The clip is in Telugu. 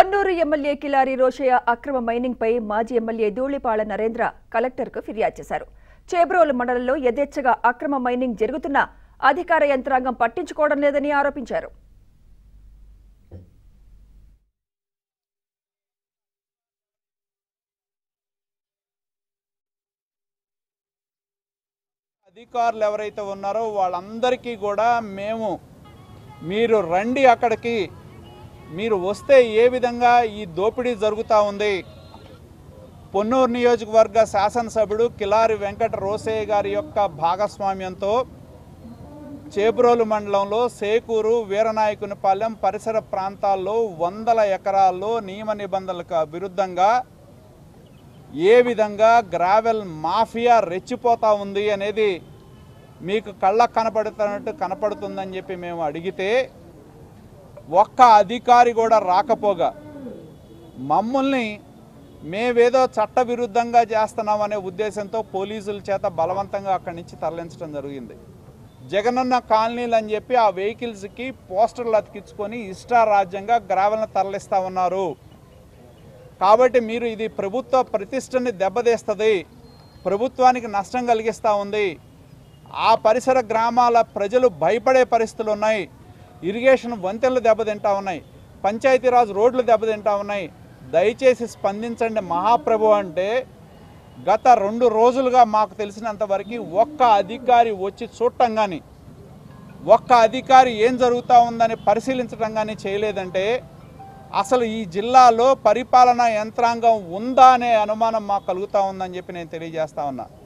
పొన్నూరు ఎమ్మెల్యే కిలారి రోషయ్య అక్రమ మైనింగ్ పై మాజీ ఎమ్మెల్యే ధూళిపాళ నరేంద్ర కలెక్టర్కు ఫిర్యాదు చేశారు చేబ్రోలు మండలంలో యథేచ్ఛగా అక్రమ మైనింగ్ జరుగుతున్నా అధికార యంత్రాంగం పట్టించుకోవడం లేదని ఆరోపించారు అధికారులు ఎవరైతే ఉన్నారో వాళ్ళందరికీ కూడా మేము మీరు రండి అక్కడికి మీరు వస్తే ఏ విధంగా ఈ దోపిడీ జరుగుతూ ఉంది పొన్నూరు నియోజకవర్గ శాసనసభ్యుడు కిలారి వెంకట రోసయ్య గారి యొక్క భాగస్వామ్యంతో చేబ్రోలు మండలంలో సేకూరు వీరనాయకునిపాలెం పరిసర ప్రాంతాల్లో వందల ఎకరాల్లో నియమ నిబంధనలకు విరుద్ధంగా ఏ విధంగా గ్రావెల్ మాఫియా రెచ్చిపోతా ఉంది అనేది మీకు కళ్ళకు కనపడుతున్నట్టు కనపడుతుందని చెప్పి మేము అడిగితే ఒక్క అధికారి కూడా రాకపోగా మమ్మల్ని మేవేదో చట్టవిరుద్ధంగా చేస్తున్నామనే ఉద్దేశంతో పోలీసుల చేత బలవంతంగా అక్కడి నుంచి తరలించడం జరిగింది జగనన్న కాలనీలు అని చెప్పి ఆ వెహికల్స్కి పోస్టర్లు అతికించుకొని ఇష్టారాజ్యంగా గ్రావెల్ని తరలిస్తూ ఉన్నారు కాబట్టి మీరు ఇది ప్రభుత్వ ప్రతిష్టని దెబ్బతీస్తుంది ప్రభుత్వానికి నష్టం కలిగిస్తూ ఉంది ఆ పరిసర గ్రామాల ప్రజలు భయపడే పరిస్థితులు ఉన్నాయి ఇరిగేషన్ వంతెనలు దెబ్బతింటా ఉన్నాయి పంచాయతీరాజ్ రోడ్లు దెబ్బతింటా ఉన్నాయి దయచేసి స్పందించండి మహాప్రభు అంటే గత రెండు రోజులుగా మాకు తెలిసినంత వరకు ఒక్క అధికారి వచ్చి చూడటం కానీ ఒక్క అధికారి ఏం జరుగుతూ ఉందని పరిశీలించడం కానీ చేయలేదంటే అసలు ఈ జిల్లాలో పరిపాలనా యంత్రాంగం ఉందా అనే అనుమానం మాకు కలుగుతూ ఉందని చెప్పి నేను తెలియజేస్తా ఉన్నా